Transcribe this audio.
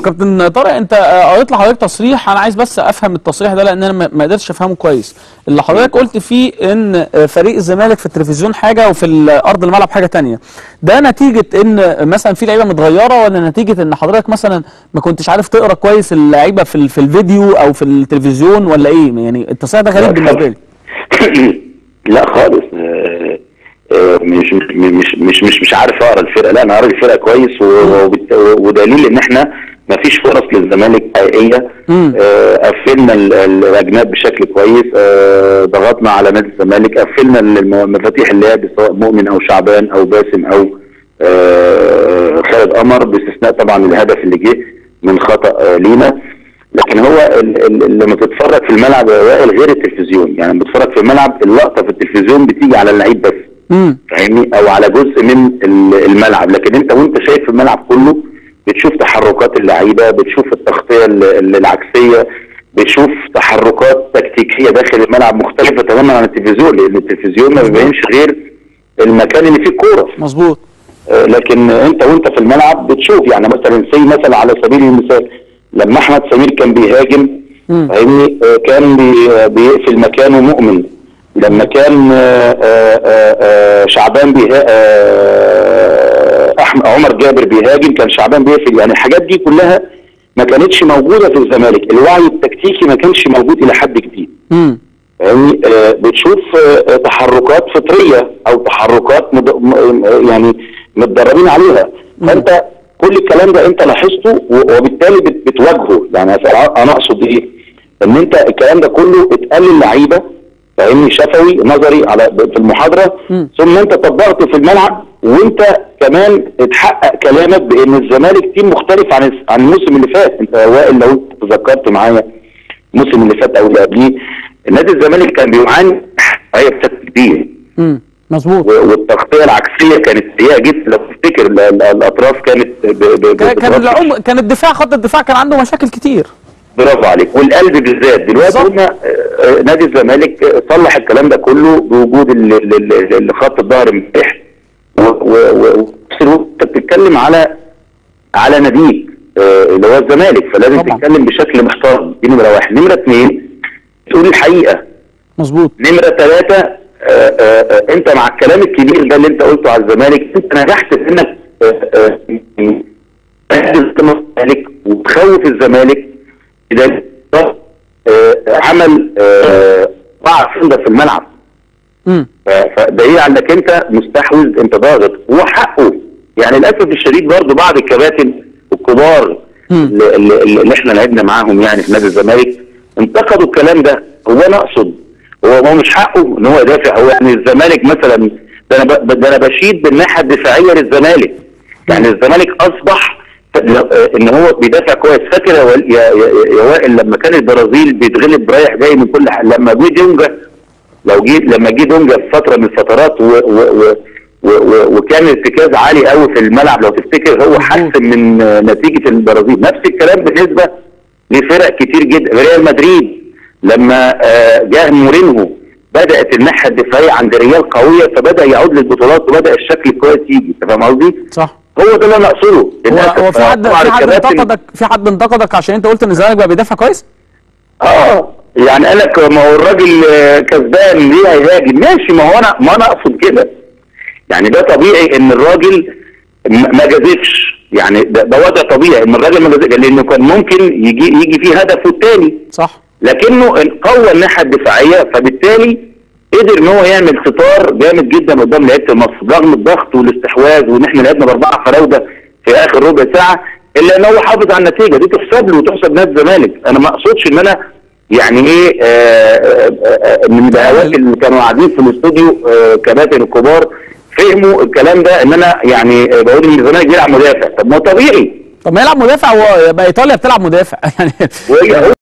كابتن طارق انت آه، قريت لحضرتك تصريح انا عايز بس افهم التصريح ده لان انا ما ما قدرتش افهمه كويس اللي حضرتك قلت فيه ان آه، فريق الزمالك في التلفزيون حاجه وفي ال- ارض الملعب حاجه تانية ده نتيجه ان مثلا في لعيبه متغيره ولا نتيجه ان حضرتك مثلا ما كنتش عارف تقرا كويس اللعيبه في ال- في الفيديو او في التلفزيون ولا ايه يعني التصريح ده غريب بالنسبه لي لا خالص آه، آه، مش مش مش مش مش عارف اقرا الفرقه لا انا قاري الفرقه كويس و- وبت- ودليل ان احنا ما فيش فرص للزمالك حقيقيه مم. آه، قفلنا ال- ال- الاجناب بشكل كويس آه، ضغطنا على نادي الزمالك قفلنا الم- مفاتيح اللعب سواء مؤمن او شعبان او باسم او آه، خالد قمر باستثناء طبعا الهدف اللي جه من خطا آه، لينا لكن هو ال- ال- لما تتفرج في الملعب يا وائل غير التلفزيون يعني لما تتفرج في الملعب اللقطه في التلفزيون بتيجي على اللعيب بس امم فاهمني او على جزء من ال- الملعب لكن انت وانت شايف الملعب كله بتشوف تحركات اللعيبه بتشوف التغطيه ال- ال- العكسيه بتشوف تحركات تكتيكيه داخل الملعب مختلفه تماما عن التلفزيون لان التلفزيون ما بيبينش غير المكان اللي فيه الكوره مظبوط آه، لكن انت وانت في الملعب بتشوف يعني مثلا سي مثلا على سبيل المثال لما احمد سمير كان بيهاجم مم. فاهمني آه، كان بي- بيقفل مكانه مؤمن لما كان آه، آه، آه، آه، شعبان بيها آه، احمد عمر جابر بيهاجم كان شعبان بيقفل يعني الحاجات دي كلها ما كانتش موجوده في الزمالك الوعي التكتيكي ما كانش موجود الى حد كبير امم يعني آه، بتشوف آه، آه، تحركات فطريه او تحركات مد... م- آه، يعني متدربين عليها فانت كل الكلام ده انت لاحظته و- وبالتالي بت- بتواجهه يعني أنا- انا اقصد ايه؟ ان انت الكلام ده كله اتقال للعيبه فاهمني شفوي نظري على في المحاضره مم. ثم انت طبقته في الملعب وانت كمان اتحقق كلامك بان الزمالك تيم مختلف عن عن الموسم اللي فات انت يا وائل لو انت تذكرت معايا الموسم اللي فات او اللي قبليه نادي الزمالك كان بيعاني هي بشكل كبير امم مظبوط و- والتغطيه العكسيه كانت سيئه جدا لو تفتكر ال- ال- الاطراف كانت ب- ب- كان كان بتغطي العم... كان الدفاع خط الدفاع كان عنده مشاكل كتير برافو عليك والقلب بالذات دلوقتي بالظبط. قلنا آه، آه، نادي الزمالك آه، صلح الكلام ده كله بوجود ال- ال- ال- ال- خط الظهر امبارح و- و- و- وفي نفس الوقت انت بتتكلم على على ناديك آه، اللي هو الزمالك فلازم طبعا. تتكلم بشكل محترم دي نمره واحد نمره اثنين تقول الحقيقه مظبوط نمرة ثلاثة آه، آه، آه، انت مع الكلام الكبير ده اللي انت قلته على الزمالك انت نجحت في انك آه، آه، تهدد الزمالك وتخوف الزمالك بدليل آه، عمل آه، ضعف عندك في الملعب امم ف- فدليل على انك انت مستحوذ انت ضاغط هو حقه يعني للاسف الشديد برضه بعض الكباتن الكبار مم. اللي, اللي, اللي احنا لعبنا معاهم يعني في نادي الزمالك انتقدوا الكلام ده هو انا اقصد هو هو مش حقه ان هو يدافع هو يعني الزمالك مثلا ده انا ب- ده انا بشيد بالناحيه الدفاعيه للزمالك يعني الزمالك اصبح ان هو بيدافع كويس فاكر يا وائل- يا, يا, يا وائل لما كان البرازيل بيتغلب رايح جاي من كل حاجه لما جه دونجا لو جيت لما جه دونجا في فتره من الفترات و و و و و وكان ارتكاز عالي قوي في الملعب لو تفتكر هو حسن من آه، نتيجه البرازيل نفس الكلام بالنسبه لفرق كتير جدا ريال مدريد لما آه، جاء مورينهو بدات الناحيه الدفاعيه عند ريال قويه فبدا يعود للبطولات وبدا الشكل الكويس يجي انت فاهم قصدي؟ صح هو ده اللي انا اقصده هو للأسف. هو في حد طبعاً في حد الكباتن- انتقدك في حد انتقدك عشان انت قلت ان الزمالك بقى بيدافع كويس اه يعني قال لك ما هو الراجل آه، كسبان ليه هيهاجم ماشي ما هو انا ما انا اقصد كده يعني ده طبيعي ان الراجل م- ما جازفش يعني ده, ده وضع طبيعي ان الراجل ما جازفش لانه كان ممكن يجي يجي فيه هدف والتاني صح لكنه قوى الناحيه الدفاعيه فبالتالي قدر ان هو يعمل ستار جامد جدا قدام لعيبه مصر رغم الضغط والاستحواذ وان احنا لعبنا باربعه فراوده في اخر ربع ساعه الا ان هو حافظ على النتيجه دي تحسب له وتحسب نادي الزمالك انا ما اقصدش ان انا يعني ايه آه، آه، آه، من الدعوات اللي كانوا قاعدين في الاستوديو آه، كباتن الكبار فهموا الكلام ده ان انا يعني آه، بقول ان الزمالك بيلعب مدافع طب ما هو طبيعي طب ما يلعب مدافع وبقى ايطاليا بتلعب مدافع يعني وهي-